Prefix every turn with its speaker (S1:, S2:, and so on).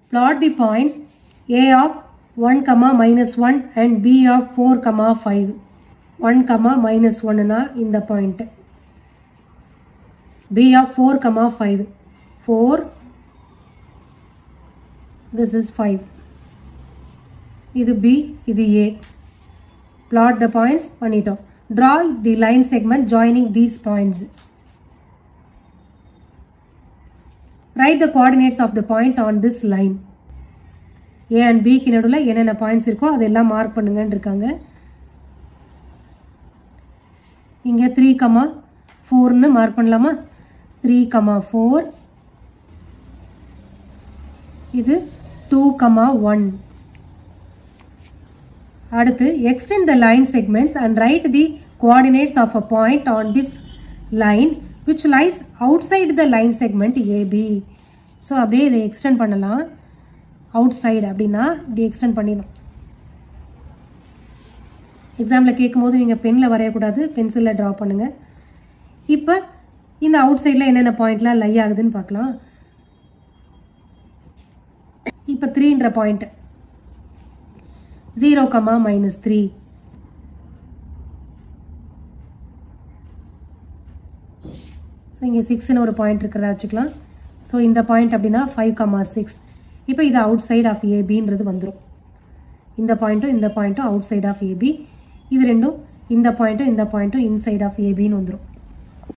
S1: plot the points a of 1 comma minus 1 and b of 4 comma 5 1 comma minus 1 னா இந்த point b of 4 comma 5 4 this is 5 இது b இது a plot the points பண்ணிட்டோம் draw the line segment joining these points write the coordinates of the point on this line A and பிக்கு நடுவில் என்னென்ன points இருக்கோ அதெல்லாம் மார்க் பண்ணுங்கன்னு இருக்காங்க இங்கே த்ரீ கமா ஃபோர்னு மார்க் பண்ணலாமா த்ரீ கமா ஃபோர் இது டூ கமா ஒன் அடுத்து extend the line segments and write the coordinates of a point on this line which lies outside the line segment AB so அப்படியே இதை extend பண்ணலாம் out side அப்படின்னா இப்படி extend பண்ணிடணும் எக்ஸாமில் கேட்கும்போது நீங்கள் பெனில் வரையக்கூடாது பென்சிலில் ட்ரா பண்ணுங்கள் இப்போ இந்த அவுட் சைடில் என்னென்ன பாயிண்ட்லாம் லை ஆகுதுன்னு பார்க்கலாம் இப்போ த்ரீன்ற point zero comma minus three so இங்கே சிக்ஸ்னு ஒரு பாயிண்ட் இருக்கிறதா வச்சுக்கலாம் ஸோ இந்த பாயிண்ட் அப்படின்னா ஃபைவ் கமா சிக்ஸ் இப்போ இது அவுட் சைட் ஆஃப் ஏபின்றது வந்துடும் இந்த பாயிண்ட்டும் இந்த பாயிண்ட்டும் அவுட் சைட் ஆஃப் ஏபி இது ரெண்டும் இந்த பாயிண்ட்டும் இந்த பாயிண்ட்டும் இன்சைட் ஆஃப் ஏபின்னு வந்துடும்